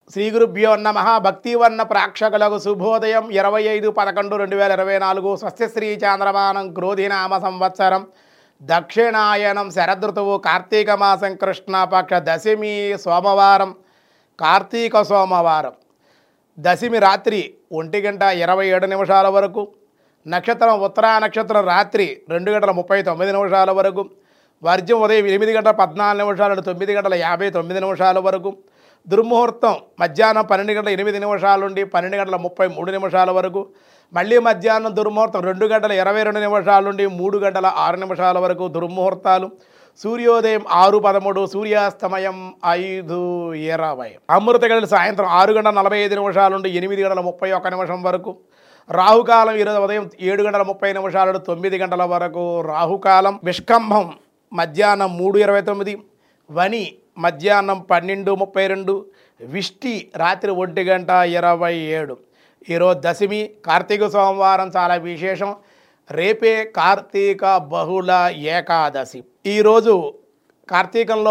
శ్రీ గురుభ్యో నమ భక్తివర్ణ ప్రేక్షకులకు శుభోదయం ఇరవై ఐదు పదకొండు రెండు వేల ఇరవై నాలుగు స్వస్తిశ్రీ చాంద్రమానం క్రోధినామ సంవత్సరం దక్షిణాయనం శరదృతువు కార్తీక మాసం కృష్ణపక్ష దశమి సోమవారం కార్తీక సోమవారం దశమి రాత్రి ఒంటి గంట ఇరవై ఏడు నిమిషాల వరకు నక్షత్రం ఉత్తరా నక్షత్రం రాత్రి రెండు గంటల ముప్పై తొమ్మిది నిమిషాల వరకు వర్జం ఉదయం ఎనిమిది గంటల పద్నాలుగు నిమిషాల నుండి తొమ్మిది గంటల యాభై తొమ్మిది నిమిషాల వరకు దుర్ముహూర్తం మధ్యాహ్నం పన్నెండు గంటల ఎనిమిది నిమిషాల నుండి పన్నెండు గంటల ముప్పై మూడు నిమిషాల వరకు మళ్ళీ మధ్యాహ్నం దుర్ముహూర్తం రెండు గంటల ఇరవై రెండు నిమిషాల నుండి మూడు గంటల ఆరు నిమిషాల వరకు దుర్ముహూర్తాలు సూర్యోదయం ఆరు పదమూడు సూర్యాస్తమయం ఐదు ఇరవై అమృత గంటల సాయంత్రం ఆరు గంటల నలభై ఐదు నిమిషాల నుండి ఎనిమిది గంటల ముప్పై ఒక్క నిమిషం వరకు రాహుకాలం ఈరోజు ఉదయం ఏడు గంటల ముప్పై నిమిషాల నుండి తొమ్మిది గంటల వరకు రాహుకాలం విష్కంభం మధ్యాహ్నం మూడు ఇరవై తొమ్మిది వని మధ్యాహ్నం పన్నెండు ముప్పై రెండు విష్టి రాత్రి ఒంటి గంట ఇరవై ఏడు ఈరోజు దశమి కార్తీక సోమవారం చాలా విశేషం రేపే కార్తీక బహుళ ఏకాదశి ఈరోజు కార్తీకంలో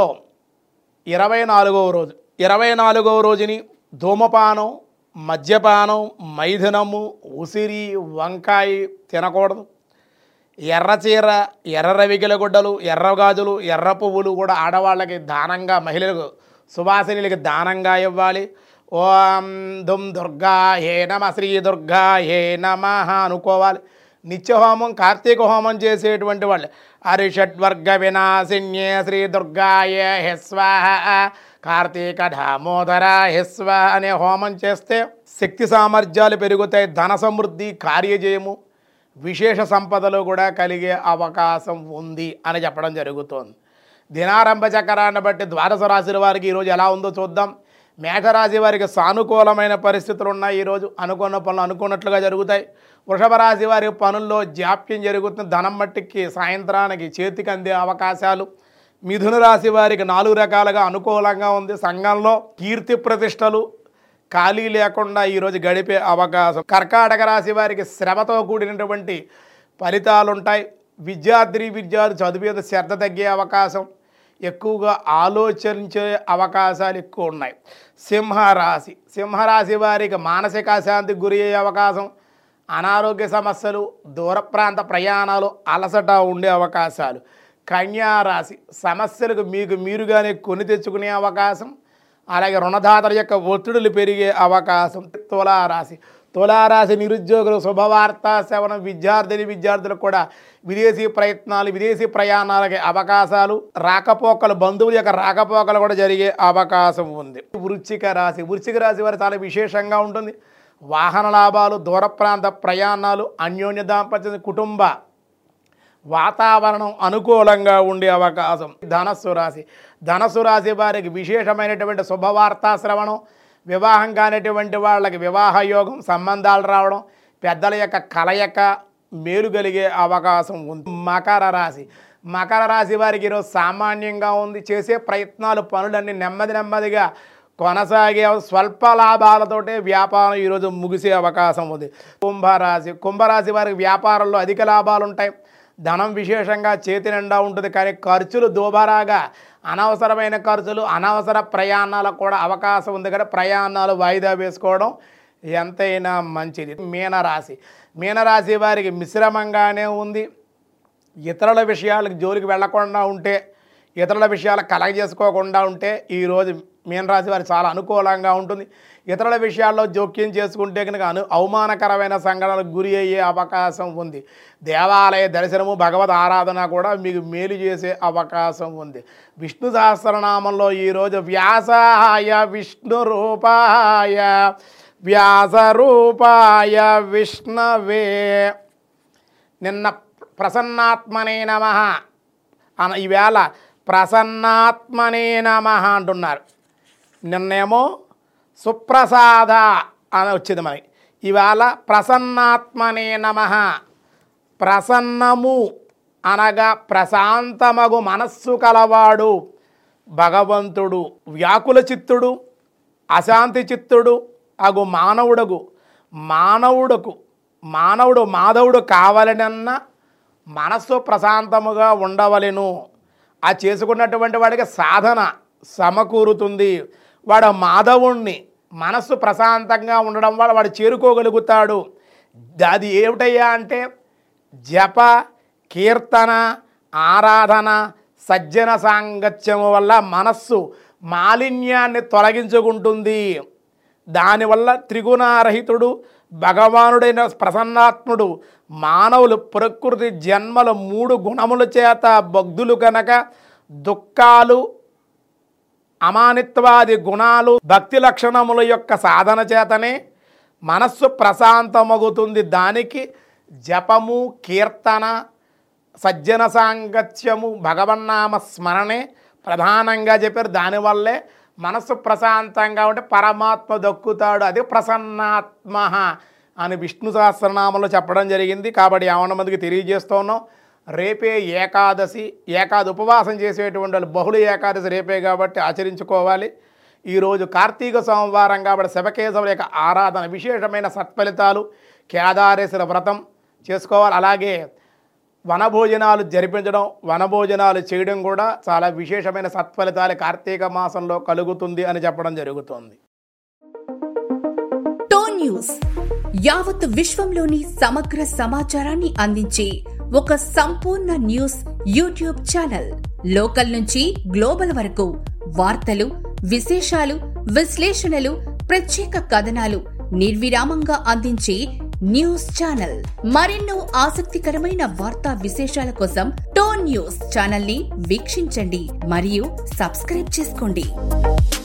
ఇరవై నాలుగవ రోజు ఇరవై నాలుగవ రోజుని ధూమపానం మద్యపానం మైథునము ఉసిరి వంకాయ తినకూడదు ఎర్ర చీర ఎర్ర రవికిల గుడ్డలు ఎర్ర గాజులు ఎర్ర పువ్వులు కూడా ఆడవాళ్ళకి దానంగా మహిళలకు సువాసినులకి దానంగా ఇవ్వాలి ఓం దుమ్ దుర్గా హే నమ శ్రీ దుర్గా హే నమ అనుకోవాలి నిత్య హోమం కార్తీక హోమం చేసేటువంటి వాళ్ళు హరిషడ్వర్గ వినాశిన్యే శ్రీ దుర్గాయ హెస్వాహ కార్తీక దామోదర హెస్వ అనే హోమం చేస్తే శక్తి సామర్థ్యాలు పెరుగుతాయి ధన సమృద్ధి కార్యజయము విశేష సంపదలు కూడా కలిగే అవకాశం ఉంది అని చెప్పడం జరుగుతోంది దినారంభ చక్రాన్ని బట్టి ద్వాదశ రాశుల వారికి ఈరోజు ఎలా ఉందో చూద్దాం మేఘరాశి వారికి సానుకూలమైన పరిస్థితులు ఉన్నాయి ఈరోజు అనుకున్న పనులు అనుకున్నట్లుగా జరుగుతాయి వృషభ రాశి వారి పనుల్లో జాప్యం జరుగుతుంది ధనం మట్టికి సాయంత్రానికి చేతికి అందే అవకాశాలు మిథున రాశి వారికి నాలుగు రకాలుగా అనుకూలంగా ఉంది సంఘంలో కీర్తి ప్రతిష్టలు ఖాళీ లేకుండా ఈరోజు గడిపే అవకాశం కర్కాటక రాశి వారికి శ్రమతో కూడినటువంటి ఫలితాలు ఉంటాయి విద్యార్థి విద్యార్థి చదువు మీద శ్రద్ధ తగ్గే అవకాశం ఎక్కువగా ఆలోచించే అవకాశాలు ఎక్కువ ఉన్నాయి సింహరాశి సింహరాశి వారికి మానసిక అశాంతికి గురి అయ్యే అవకాశం అనారోగ్య సమస్యలు దూర ప్రాంత ప్రయాణాలు అలసట ఉండే అవకాశాలు కన్యారాశి సమస్యలకు మీకు మీరుగానే కొని తెచ్చుకునే అవకాశం అలాగే రుణదాతల యొక్క ఒత్తిడులు పెరిగే అవకాశం తులారాశి తులారాశి నిరుద్యోగులు శుభవార్త శ్రవణం విద్యార్థిని విద్యార్థులకు కూడా విదేశీ ప్రయత్నాలు విదేశీ ప్రయాణాలకి అవకాశాలు రాకపోకలు బంధువుల యొక్క రాకపోకలు కూడా జరిగే అవకాశం ఉంది వృశ్చిక రాశి వృశ్చిక రాశి వారు చాలా విశేషంగా ఉంటుంది వాహన లాభాలు దూర ప్రాంత ప్రయాణాలు అన్యోన్య దాంపత్య కుటుంబ వాతావరణం అనుకూలంగా ఉండే అవకాశం ధనస్సు రాశి ధనస్సు రాశి వారికి విశేషమైనటువంటి శుభవార్తా శ్రవణం వివాహం కానిటువంటి వాళ్ళకి వివాహ యోగం సంబంధాలు రావడం పెద్దల యొక్క కలయిక మేలు కలిగే అవకాశం ఉంది మకర రాశి మకర రాశి వారికి ఈరోజు సామాన్యంగా ఉంది చేసే ప్రయత్నాలు పనులన్నీ నెమ్మది నెమ్మదిగా కొనసాగే స్వల్ప లాభాలతోటే వ్యాపారం ఈరోజు ముగిసే అవకాశం ఉంది కుంభరాశి కుంభరాశి వారికి వ్యాపారంలో అధిక లాభాలు ఉంటాయి ధనం విశేషంగా చేతి నిండా ఉంటుంది కానీ ఖర్చులు దోబారాగా అనవసరమైన ఖర్చులు అనవసర ప్రయాణాలకు కూడా అవకాశం ఉంది కానీ ప్రయాణాలు వాయిదా వేసుకోవడం ఎంతైనా మంచిది మీనరాశి మీనరాశి వారికి మిశ్రమంగానే ఉంది ఇతరుల విషయాలకు జోలికి వెళ్లకుండా ఉంటే ఇతరుల విషయాలు కలగ చేసుకోకుండా ఉంటే ఈరోజు మీనరాశి వారికి చాలా అనుకూలంగా ఉంటుంది ఇతరుల విషయాల్లో జోక్యం చేసుకుంటే కనుక అను అవమానకరమైన సంఘటనలకు గురి అయ్యే అవకాశం ఉంది దేవాలయ దర్శనము భగవద్ ఆరాధన కూడా మీకు మేలు చేసే అవకాశం ఉంది విష్ణు సహస్రనామంలో ఈరోజు వ్యాసాయ విష్ణు రూపాయ వ్యాస రూపాయ విష్ణవే నిన్న ప్రసన్నాత్మనే నమ అన ఈవేళ ప్రసన్నాత్మనే నమ అంటున్నారు నిన్నేమో సుప్రసాద అని వచ్చింది మనకి ఇవాళ ప్రసన్నాత్మనే నమ ప్రసన్నము అనగా ప్రశాంతమగు మనస్సు కలవాడు భగవంతుడు వ్యాకుల చిత్తుడు అశాంతి చిత్తుడు అగు మానవుడగు మానవుడకు మానవుడు మాధవుడు కావాలనన్న మనస్సు ప్రశాంతముగా ఉండవలెను ఆ చేసుకున్నటువంటి వాడికి సాధన సమకూరుతుంది వాడు మాధవుణ్ణి మనస్సు ప్రశాంతంగా ఉండడం వల్ల వాడు చేరుకోగలుగుతాడు అది ఏమిటయ్యా అంటే జప కీర్తన ఆరాధన సజ్జన సాంగత్యము వల్ల మనస్సు మాలిన్యాన్ని తొలగించుకుంటుంది దానివల్ల త్రిగుణారహితుడు భగవానుడైన ప్రసన్నాత్ముడు మానవులు ప్రకృతి జన్మల మూడు గుణముల చేత భక్తులు కనుక దుఃఖాలు అమానిత్వాది గుణాలు భక్తి లక్షణముల యొక్క సాధన చేతనే మనస్సు ప్రశాంతమగుతుంది దానికి జపము కీర్తన సజ్జన సాంగత్యము భగవన్నామ స్మరణే ప్రధానంగా చెప్పారు దానివల్లే మనస్సు ప్రశాంతంగా ఉంటే పరమాత్మ దక్కుతాడు అది ప్రసన్నాత్మ అని విష్ణు సహస్రనామంలో చెప్పడం జరిగింది కాబట్టి యావన మందికి తెలియజేస్తూ ఉన్నాం రేపే ఏకాదశి ఏకాది ఉపవాసం చేసేటువంటి వాళ్ళు బహుళ ఏకాదశి రేపే కాబట్టి ఆచరించుకోవాలి ఈరోజు కార్తీక సోమవారం కాబట్టి శివకేశవుల యొక్క ఆరాధన విశేషమైన సత్ఫలితాలు కేదారేశ్వర వ్రతం చేసుకోవాలి అలాగే వనభోజనాలు జరిపించడం వనభోజనాలు చేయడం కూడా చాలా విశేషమైన సత్ఫలితాలు కార్తీక మాసంలో కలుగుతుంది అని చెప్పడం జరుగుతుంది టోన్ న్యూస్ యావత్ విశ్వంలోని సమగ్ర సమాచారాన్ని అందించే ఒక సంపూర్ణ న్యూస్ యూట్యూబ్ ఛానల్ లోకల్ నుంచి గ్లోబల్ వరకు వార్తలు విశేషాలు విశ్లేషణలు ప్రత్యేక కథనాలు నిర్విరామంగా అందించే న్యూస్ ఛానల్ మరెన్నో ఆసక్తికరమైన వార్తా విశేషాల కోసం టోన్ న్యూస్ ఛానల్ ని వీక్షించండి మరియు సబ్స్క్రైబ్ చేసుకోండి